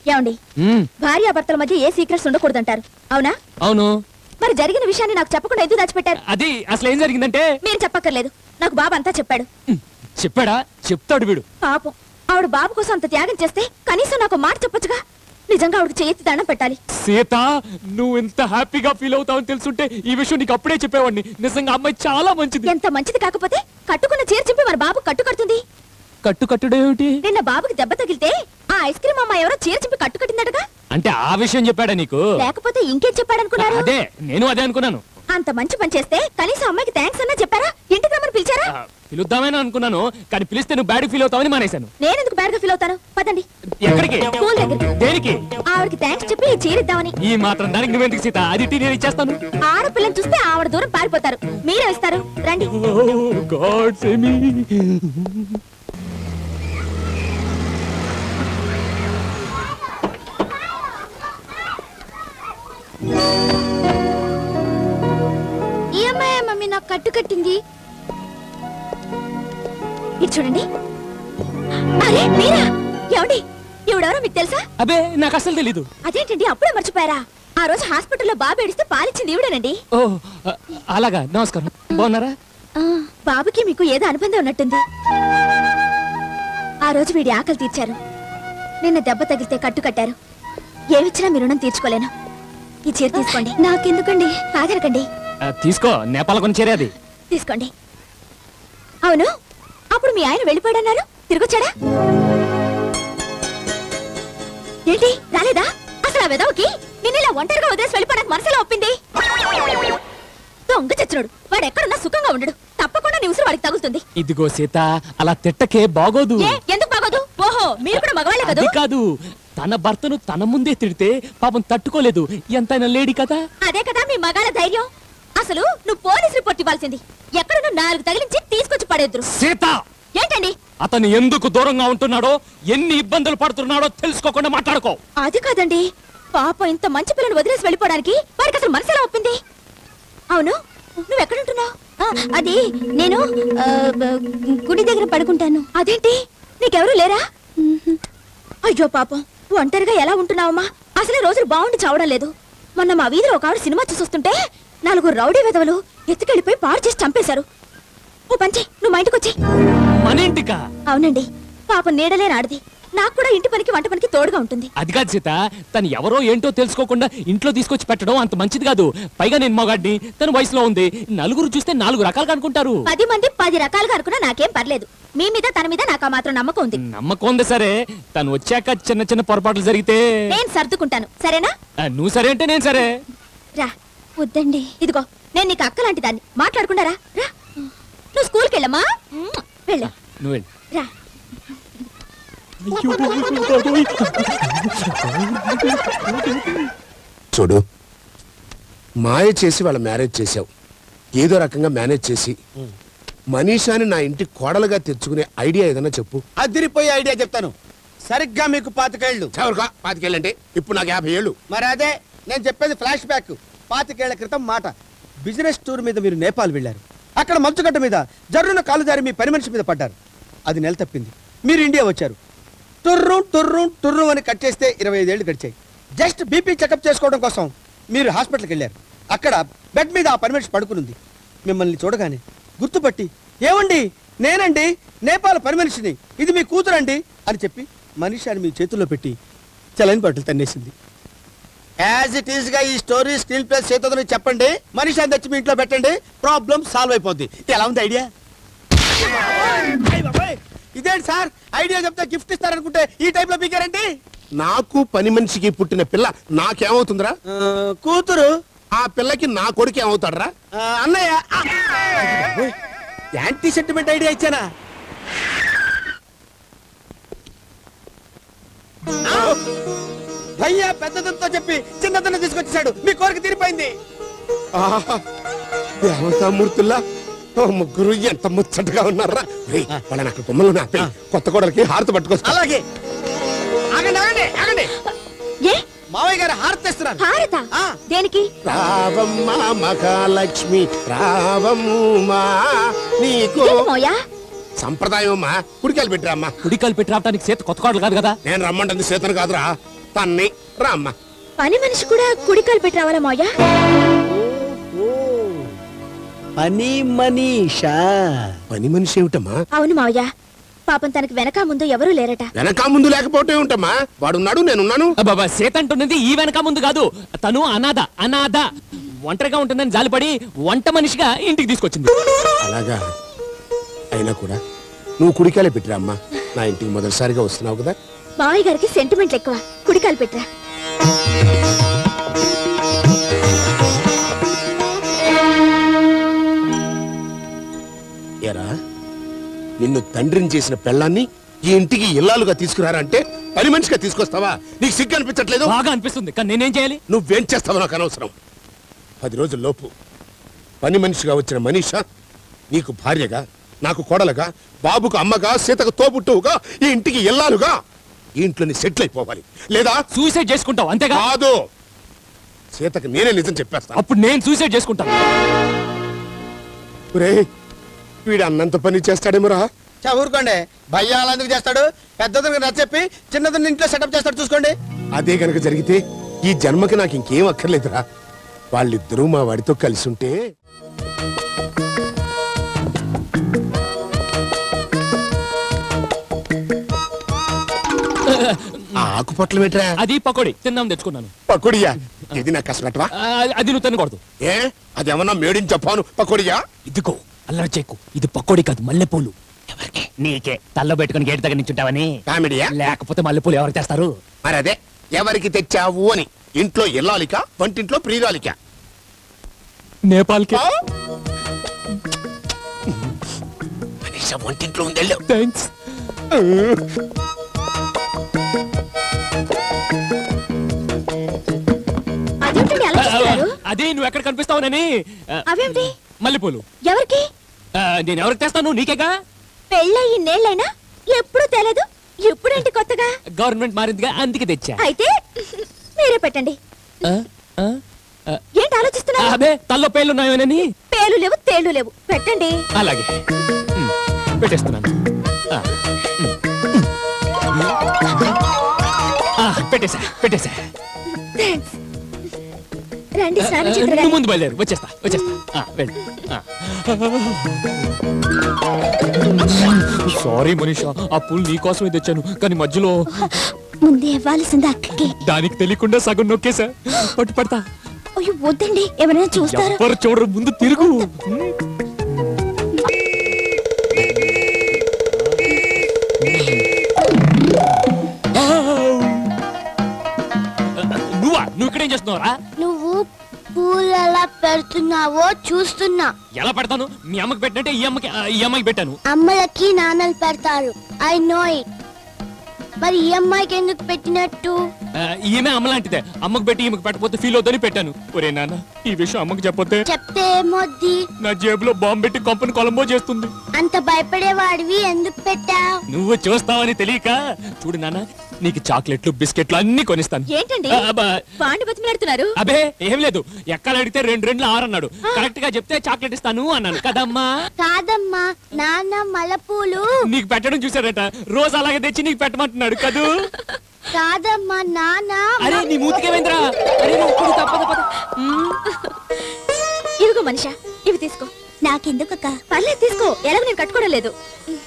ఏమండి మ్మ్, భార్యాభర్తల మధ్య ఏ సీక్రెట్స్ ఉండకూడదంటారు అవునా అవును మరి జరిగిన విషయాన్ని నాకు చెప్పకుండా ఎందుకు దాచిపెట్టారు అది అసలు ఏం జరిగిందంటే మీరు చెప్పక్కర్లేదు నాకు బాబు అంతా చెప్పాడు మ్, చెప్పాడా చెప్తాడు వీడు పాపం ఆవిడ బాబు కోసం అంత త్యాగం చేస్తే కనీసం నాకు మాట చెప్పొచ్చుగా నిజంగా ఆవిడకి చేయెత్తి దండం పెట్టాలి సీత నువ్వు ఎంత హ్యాపీగా ఫీల్ అవుతావని తెలుసుంటే ఈ విషయం నీకు అప్పుడే చెప్పేవాడిని నిజంగా అమ్మాయి చాలా మంచిది ఎంత మంచిది కాకపోతే కట్టుకున్న చీర చింపి మన బాబు కట్టు కడుతుంది కట్టు కట్టుడు ఏమిటి నిన్న బాబుకి దెబ్బ తగిలితే ఆ ఐస్ క్రీమ్ అమ్మ ఎవరో చీర చింపి కట్టు కట్టిందటగా అంటే ఆ విషయం చెప్పాడా నీకు లేకపోతే ఇంకేం చెప్పాడనుకున్నారు అదే నేను అదే అనుకున్నాను అంత మంచి పని చేస్తే కనీసం అమ్మాయికి థ్యాంక్స్ అన్నా చెప్పారా ఇంటికి రమ్మని పిలిచారా ఆ, పిలుద్దామని అనుకున్నాను కానీ పిలిస్తే నువ్వు బ్యాడ్ ఫీల్ అవుతావని మానేశాను నేను ఎందుకు బ్యాడ్ గా ఫీల్ అవుతాను పదండి ఎక్కడికి స్కూల్ దగ్గరికి దేనికి ఆవిడకి థ్యాంక్స్ చెప్పి ఈ చీర ఇద్దామని ఈ మాత్రం దానికి నువ్వెందుకు సీత అది ఇట్టి నేను ఇచ్చేస్తాను ఆడపిల్లని చూస్తే ఆవిడ దూరం పారిపోతారు మీరే ఇస్తారు రండి గాడ్ సేమి ఈ అమ్మాయి మమ్మీ నాకు కట్టు కట్టింది ఇది చూడండి అరే మీరా ఏమండి ఎవడెవరో మీకు తెలుసా అబే నాకు అసలు తెలీదు అదేంటండి అప్పుడే మర్చిపోయారా ఆ రోజు హాస్పిటల్లో బాబు ఏడిస్తే పాలిచ్చింది ఈవిడేనండి ఓ ఆ, అలాగా నమస్కారం బాగున్నారా ఆ, బాబుకి మీకు ఏదో అనుబంధం ఉన్నట్టుంది ఆ రోజు వీడి ఆకలి తీర్చారు నిన్న దెబ్బ తగిలితే కట్టు కట్టారు ఏమిచ్చినా మీ రుణం తీర్చుకోలేను ఈ చీర తీసుకోండి నాకెందుకండి కాదనకండి ఆ, తీసుకో నేపాల కొని చేరేది తీసుకోండి అవును అప్పుడు మీ ఆయన వెళ్ళిపోయాడన్నారు తిరిగొచ్చాడా ఏంటి రాలేదా అసలు ఆ వెదవకి నిన్న ఇలా ఒంటరిగా వదిలేసి వెళ్ళిపోవడానికి మనసులో ఒప్పింది దొంగ చచ్చినోడు వాడు ఎక్కడున్నా సుఖంగా ఉండడు తప్పకుండా నీ ఉసురు వాడికి తగులుతుంది ఇదిగో సీత అలా తిట్టకే బాగోదు ఏ ఎందుకు బాగోదు ఓహో మీరు కూడా మగవాళ్ళే కదా అది కాదు తన భర్తను తన ముందే తిడితే పాపం తట్టుకోలేదు ఎంతైనా లేడీ కదా అదే కదా మీ మగాళ్ళ ధైర్యం అసలు నువ్వు పోలీస్ రిపోర్ట్ ఇవ్వాల్సింది ఎక్కడున్నా నాలుగు తగిలించి తీసుకొచ్చి పడేద్దరు సీత ఏంటండి అతను ఎందుకు దూరంగా ఉంటున్నాడో ఎన్ని ఇబ్బందులు పడుతున్నాడో తెలుసుకోకుండా మాట్లాడుకో అది కాదండి పాప ఇంత మంచి పిల్లని వదిలేసి వెళ్ళిపోవడానికి వాడికి అసలు మనసు ఎలా ఒప్పింది అవును నువ్వు ఎక్కడుంటున్నావు అది నేను గుడి దగ్గర పడుకుంటాను అదేంటి నీకెవరు లేరా అయ్యో పాపం ఒంటరిగా ఎలా ఉంటున్నావమ్మా అసలే రోజులు బాగుండి చావడం లేదు మొన్న మా వీధిలో ఒక ఆవిడ సినిమా చూసొస్తుంటే నలుగురు రౌడీ విధవలు ఎత్తుకెళ్ళిపోయి పాడు చేసి చంపేశారు ఓ పంచి నువ్వు మా ఇంటికి వచ్చి మన ఇంటికా అవునండి పాపం నీడలే నాడిది నాకు కూడా ఇంటి పనికి వంట పనికి తోడుగా ఉంటుంది అది కాదు సీత తను ఎవరో ఏంటో తెలుసుకోకుండా ఇంట్లో తీసుకొచ్చి పెట్టడం అంత మంచిది కాదు పైగా నేను మగాడిని తన వయసులో ఉంది నలుగురు చూస్తే నాలుగు రకాలుగా అనుకుంటారు పది మంది పది రకాలుగా అనుకున్నా నాకేం పర్లేదు మీ మీద తన మీద నాకు ఆ మాత్రం నమ్మకం ఉంది నమ్మకం ఉంది సరే తను వచ్చాక చిన్న చిన్న పొరపాట్లు జరిగితే నేను సర్దుకుంటాను సరేనా ఆ, నువ్వు సరే అంటే నేను సరే రా వద్దండి ఇదిగో నేను నీకు అక్క లాంటి దాన్ని మాట్లాడకుండా రా రా నువ్వు స్కూల్కి వెళ్ళమ్మా మ్మ్. వెళ్ళు నువ్వు వెళ్ళు. రా చూడు మాయ చేసి వాళ్ళ మ్యారేజ్ చేసావు ఏదో రకంగా మేనేజ్ చేసి మనీషాని నా ఇంటి కోడలుగా తెచ్చుకునే ఐడియా ఏదైనా చెప్పు అదిరిపోయే ఐడియా చెప్తాను సరిగ్గా మీకు పాతికేళ్ళు చవరుగా పాతికేళ్ళంటే ఇప్పుడు నాకు యాభై ఏళ్ళు మరి అదే నేను చెప్పేది ఫ్లాష్ బ్యాక్ పాతికేళ్ల క్రితం మాట బిజినెస్ టూర్ మీద మీరు నేపాల్ వెళ్ళారు అక్కడ మంచుగడ్డ మీద జర్రున కాలు జారి మీ పని మనిషి మీద పడ్డారు అది నెల తప్పింది మీరు ఇండియా వచ్చారు టుర్రు టుర్రు టుర్రు అని కట్ చేస్తే ఇరవై ఐదేళ్లు గడిచాయి జస్ట్ బీపీ చెకప్ చేసుకోవడం కోసం మీరు హాస్పిటల్కి వెళ్ళారు అక్కడ బెడ్ మీద ఆ పని మనిషి పడుకునుంది మిమ్మల్ని చూడగానే గుర్తుపట్టి ఏమండి నేనండి నేపాల్ పని మనిషిని ఇది మీ కూతురండి అని చెప్పి మనిషిని మీ చేతుల్లో పెట్టి చలని బట్టలు తన్నేసింది యాజ్ ఇట్ ఈస్ గా ఈ స్టోరీ స్క్రీన్ ప్లే చేతులని చెప్పండి మనిషి అని తెచ్చి మీ ఇంట్లో పెట్టండి ప్రాబ్లం సాల్వ్ అయిపోద్ది ఎలా ఉంది ఐడియా ఇదేంటి సార్ ఐడియా చెప్తే గిఫ్ట్ ఇస్తారనుకుంటే ఈ టైప్ లో పీకారండి నాకు పని మనిషికి పుట్టిన పిల్ల నాకేమవుతుందిరా ఆ, కూతురు ఆ పిల్లకి నా కొడుకు ఏమవుతాడరా ఆ, అన్నయ్య ఆ! ఓయ్, యాంటీ సెంటిమెంట్ ఐడియా ఇచ్చానా ఆ! భయ్యా పెద్దదంతో చెప్పి చిన్నదన్న తీసుకొచ్చేసాడు మీ కోరిక తీరిపోయింది ఆహా, దేవతామూర్తుల్లా ఓ ముగ్గురు ఎంత ముచ్చటగా ఉన్నారా రేయ్, వాళ్ళని అక్కడ బొమ్మలు ఆపే కొత్త కోడలకి హారతి పట్టుకొస్తా అలాగే ఆగండి ఆగండి ఆగండి ఏ మావయ్య గారు హారతి తెస్తున్నారు హారత ఆ. దేనికి రావమ్మ మహాలక్ష్మి రావమ్మా నీకు ఇదేంటి మోయా సంప్రదాయం అమ్మా కుడికాయలు పెట్టిరా అమ్మా కుడికాలు పెట్టి రావడానికి చేత కొత్త కోడలు కాదు కదా నేను రమ్మంటుంది సీతను కాదురా తన్ని రా అమ్మా పని మనిషి కూడా కుడికాలు పెట్టి రావాలా మావయ్య పని మనీషా పని మనిషి ఏమిటమ్మా అవును మావయ్య పాపం తనకి వెనక ముందు ఎవరూ లేరట వెనక ముందు లేకపోతే ఏమిటమ్మా వాడున్నాడు నేనున్నాను బాబా సీత అంటున్నది ఈ వెనక ముందు కాదు తను అనాథ అనాథ ఒంటరిగా ఉంటుందని జాలిపడి వంట మనిషిగా ఇంటికి తీసుకొచ్చింది అలాగా అయినా కూడా నువ్వు కుడికాలే పెట్టిరా అమ్మా నా ఇంటికి మొదటిసారిగా వస్తున్నావు కదా మావయ్య గారికి సెంటిమెంట్లు ఎక్కువ కుడికాలు పెట్టరా ఎరా నిన్ను తండ్రిని చేసిన పెళ్ళాన్ని ఈ ఇంటికి ఇల్లాలుగా తీసుకురారంటే పని మనిషిగా తీసుకొస్తావా నీకు సిగ్గు అనిపించట్లేదు బాగా అనిపిస్తుంది కానీ నేనేం చేయాలి నువ్వేం చేస్తావో నాకు అనవసరం పది రోజుల లోపు పని మనిషిగా వచ్చిన మనీష నీకు భార్యగా నాకు కోడలుగా బాబుకు అమ్మగా సీతకు తోబుట్టువుగా ఈ ఇంటికి ఇల్లాలుగా ఈ ఇంట్లోని సెటిల్ అయిపోవాలి లేదా సూసైడ్ చేసుకుంటావు అంతేగా కాదు సీతకు నేనే నిజం చెప్పేస్తా అప్పుడు నేను సూసైడ్ చేసుకుంటాను రే వీడు అన్నంత పని చేస్తాడేమోరా చా ఊరుకోండి భయ్యాలు ఎందుకు చేస్తాడు పెద్దదని నచ్చెప్పి చిన్నదని ఇంట్లో సెటప్ చేస్తాడు చూసుకోండి అదే గనక జరిగితే ఈ జన్మకి నాకు ఇంకేం అక్కర్లేదురా వాళ్ళిద్దరూ మా వాడితో కలిసి ఉంటే ఆ ఆకుపట్ల పెట్టరా అది పకోడి తిందాం తెచ్చుకున్నాను పకోడియా ఇది నాకు కసపెట్టవా ఆ, అది నువ్వు తినకూడదు ఏ అదేమన్నా మేడిని చెప్పాను పకోడియా ఇదిగో అల్లరి చెక్కు ఇది పకోడి కాదు మల్లెపూలు ఎవరికి నీకే తల్లో పెట్టుకుని గేట్ దగ్గర నించుంటావని కామెడీయా లేకపోతే మల్లెపూలు ఎవరు తెస్తారు మరి అదే ఎవరికి తెచ్చావు అని ఇంట్లో ఇల్లాలిక వంటింట్లో ప్రియురాలిక నేపాల్కి ఆ? మనీషా వంటింట్లో ఉందెళ్ళు థ్యాంక్స్ అదేంటండి అలా చూస్తున్నారు అది నువ్వు ఎక్కడ కనిపిస్తావునని ఆ, అవేమిటి మల్లెపూలు ఎవరికి ఆ, నేను ఎవరికి తెస్తాను నీకేగా పెళ్ళయి నేళ్ళైనా ఎప్పుడూ తెలదు ఎప్పుడేంటి కొత్తగా గవర్నమెంట్ మారిందిగా అందుకే తెచ్చా అయితే మీరే పెట్టండి ఆ, ఆ, ఆ, ఏంటి ఆలోచిస్తున్నారు అదే తల్లో పేర్లు ఉన్నాయోనని పేలు లేవు తేళ్లు లేవు పెట్టండి అలాగే ఉమ్, పెట్టేస్తున్నాను ఆ, ఉమ్, ఉమ్. ఆ, పెట్టేశా పెట్టేశా థాంక్స్. రండి స్నానం నువ్వు చేద్దరు ముందు బయలుదేరు వచ్చేస్తా వచ్చేస్తా ఆ, వెళ్ళు ఆ. సారీ మనీషా ఆ పూలు నీ కోసమే తెచ్చాను కానీ మధ్యలో ముందే ఇవ్వాల్సింది అక్కకి దానికి తెలియకుండా సగం నొక్కేశా పట్టు పడతా అయ్యో వద్దండి ఎవరైనా చూస్తారు ఎవరు చూడరు ముందు తిరుగు నువ్వా నువ్వు ఇక్కడేం చేస్తున్నావురా నువ్వు పూలు ఎలా పెడుతున్నావో చూస్తున్నా ఎలా పెడతాను మీ అమ్మకి పెట్టినట్టే ఈ అమ్మకి ఆ, ఈ అమ్మాయికి పెట్టాను అమ్మలకి నాన్నలు పెడతారు ఐ నో ఇట్ మరి ఈ అమ్మాయికి ఎందుకు పెట్టినట్టు ఆ, ఈమె అమ్మలాంటిదే అమ్మకి పెట్టి ఈమెకి పెట్టకపోతే ఫీల్ అవుతుందని పెట్టాను ఒరే నాన్న ఈ విషయం అమ్మకి చెప్పొద్దే చెప్తే ఏమొద్ది నా జేబులో బాంబు పెట్టి కొంపని కొలంబో చేస్తుంది అంత భయపడేవాడివి ఎందుకు పెట్టావు నువ్వు చూస్తావని తెలియక చూడు నాన్న నీకు చాక్లెట్లు బిస్కెట్లు అన్ని కొనిస్తాను ఏంటండి ఆ, అబ్బా, బాండి బతిమలాడుతున్నారు అబే ఏం లేదు ఎక్కడ అడిగితే రెండు రెండు ఆరు అన్నాడు కరెక్ట్ గా చెప్తే చాక్లెట్ ఇస్తాను అన్నాను కదమ్మా కాదమ్మా నాన్న మలపూలు నీకు పెట్టడం చూసాడట రోజు అలాగే తెచ్చి నీకు పెట్టమంటున్నాడు కదూ కాదమ్మా నాన్న అరే నీ మూతికేమైందిరా అరే నువ్వు ఇప్పుడు తప్పదు పద ఇదిగో మనిషా ఇవి తీసుకో నాకెందుకక్క పర్లేదు తీసుకో ఎలాగో నేను కట్టుకోవడం లేదు